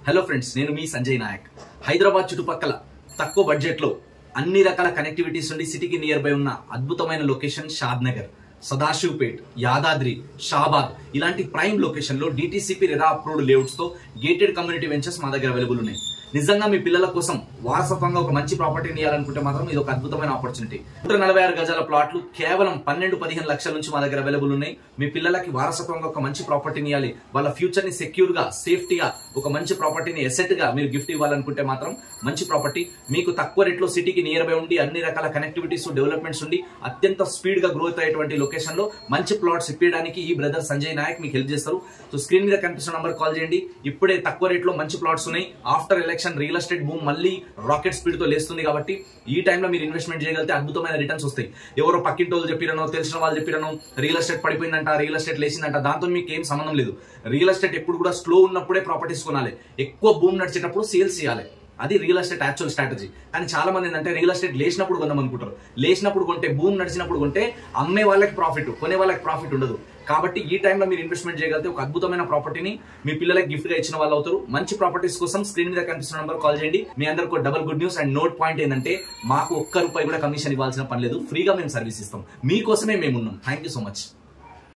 hello friends నేను మీ సంజయ్ నాయక్ హైదరాబాద్ చుట్టుపక్కల తక్కువ బడ్జెట్ లో అన్ని రకాల కనెక్టివిటీస్ నుండి సిటీకి నియర్ బై ఉన్న అద్భుతమైన లొకేషన్ షాద్ నగర్ సదాశివ్పేట్ యాదాద్రి షాబాద్ ఇలాంటి ప్రైమ్ లొకేషన్ లో డిటిసిపి రెరా అప్రూవ్డ్ లేఅవుట్స్ తో గేటెడ్ కమ్యూనిటీ వెంచర్స్ మా దగ్గర అవైలబుల్ ఉన్నాయి నిజంగా మీ పిల్లల కోసం వారసత్వంగా ఒక మంచి ప్రాపర్టీని ఇవ్వాలనుకుంటే మాత్రం ఇది ఒక అద్భుతమైన ఆపర్చునిటీ నూట నలభై ఆరు గజాల ప్లాట్లు కేవలం పన్నెండు పదిహేను లక్షల నుంచి మా దగ్గర అవైలబుల్ ఉన్నాయి మీ పిల్లలకి వారసత్వంగా ఒక మంచి ప్రాపర్టీని ఇవ్వాలి వాళ్ళ ఫ్యూచర్ ని సెక్యూర్ గా సేఫ్టీగా ఒక మంచి ప్రాపర్టీని ఎసెట్ గా మీరు గిఫ్ట్ ఇవ్వాలనుకుంటే మాత్రం మంచి ప్రాపర్టీ మీకు తక్కువ రేట్లో సిటీకి నియర్ బై ఉండి అన్ని రకాల కనెక్టివిటీస్ డెవలప్మెంట్స్ ఉండి అత్యంత స్పీడ్ గా గ్రోత్ అయ్యేటువంటి లొకేషన్ లో మంచి ప్లాట్స్ ఇప్పించడానికి ఈ బ్రదర్ సంజయ్ నాయక్ మీకు హెల్ప్ చేస్తారు సో స్క్రీన్ మీద కనిపిస్తున్న నంబర్ కాల్ చేయండి ఇప్పుడే తక్కువ రేట్లో మంచి ప్లాట్స్ ఉన్నాయి ఆఫ్టర్ ఎలక్షన్ రియల్ ఎస్టేట్ భూమి మళ్ళీ రాకెట్ స్పీడ్ తో లేస్తుంది కాబట్టి ఈ టైంలో మీరు ఇన్వెస్ట్మెంట్ చేయగలిగితే అద్భుతమైన రిటర్న్స్ వస్తాయి ఎవరో పక్కింటి వాళ్ళు చెప్పిరనో తెలిసిన వాళ్ళు చెప్పిరనో రియల్ ఎస్టేట్ పడిపోయిందంట రియల్ ఎస్టేట్ లేచిందంట దాంతో మీకు ఏం సంబంధం లేదు రియల్ ఎస్టేట్ ఎప్పుడు కూడా స్లో ఉన్నప్పుడే ప్రాపర్టీస్ కొనాలి ఎక్కువ భూమి నడిచేటప్పుడు సేల్స్ చేయాలి అది రియల్ ఎస్టేట్ యాక్చువల్ స్ట్రాటజీ కానీ చాలా మంది ఏంటంటే రియల్ ఎస్టేట్ లేచినప్పుడు కొందాం అనుకుంటారు లేచినప్పుడు కొంటే భూమి నడిచినప్పుడు కొంటే అమ్మే వాళ్ళకి ప్రాఫిట్ కొనే వాళ్ళకి ప్రాఫిట్ ఉండదు కాబట్టి ఈ టైంలో మీరు ఇన్వెస్ట్మెంట్ చేయగలిగితే ఒక అద్భుతమైన ప్రాపర్టీని మీ పిల్లలకి గిఫ్ట్ గా ఇచ్చిన వాళ్ళు అవుతారు మంచి ప్రాపర్టీస్ కోసం స్క్రీన్ మీద కనిపిస్తున్న నంబర్ కాల్ చేయండి మీ అందరికి double good news and note point ఏంటంటే మాకు ఒక్క రూపాయి కూడా కమిషన్ ఇవ్వాల్సిన పని లేదు ఫ్రీగా మేము సర్వీస్ ఇస్తాం మీకోసమే మేము ఉన్నాం థ్యాంక్ యూ సో మచ్